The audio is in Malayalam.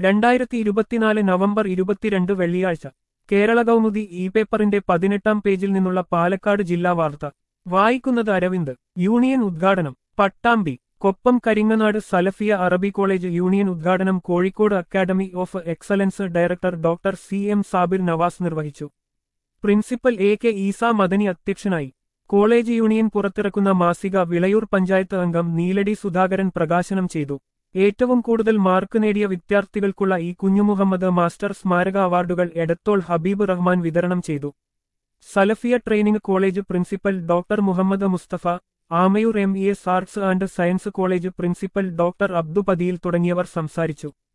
രണ്ടായിരത്തി ഇരുപത്തിനാല് നവംബർ ഇരുപത്തിരണ്ട് വെള്ളിയാഴ്ച കേരള കൗമുദി ഇ പേപ്പറിന്റെ പതിനെട്ടാം പേജിൽ നിന്നുള്ള പാലക്കാട് ജില്ലാ വാർത്ത വായിക്കുന്നത് അരവിന്ദ് യൂണിയൻ ഉദ്ഘാടനം പട്ടാമ്പി കൊപ്പം കരിങ്ങനാട് സലഫിയ അറബി കോളേജ് യൂണിയൻ ഉദ്ഘാടനം Kozhikode academy of excellence director doctor C M Sabir Navas നിർവഹിച്ചു principal A K Eesa Madani അധ്യക്ഷനായി കോളേജ് യൂണിയൻ പുറത്തിറക്കുന്ന മാസിക വിളയൂർ പഞ്ചായത്ത് അംഗം നീലടി സുധാകരൻ പ്രകാശനം ചെയ്തു ഏറ്റവും കൂടുതൽ മാർക്ക് നേടിയ വിദ്യാർത്ഥികൾക്കുള്ള ഈ കുഞ്ഞുമുഹമ്മദ് മാസ്റ്റർ സ്മാരക അവാർഡുകൾ എടത്തോൾ ഹബീബ് റഹ്മാൻ വിതരണം ചെയ്തു Salafiya training college principal doctor Muhammad Musthafa Amayur M E S arts and science college principal doctor Abdu Pathiyil തുടങ്ങിയവർ സംസാരിച്ചു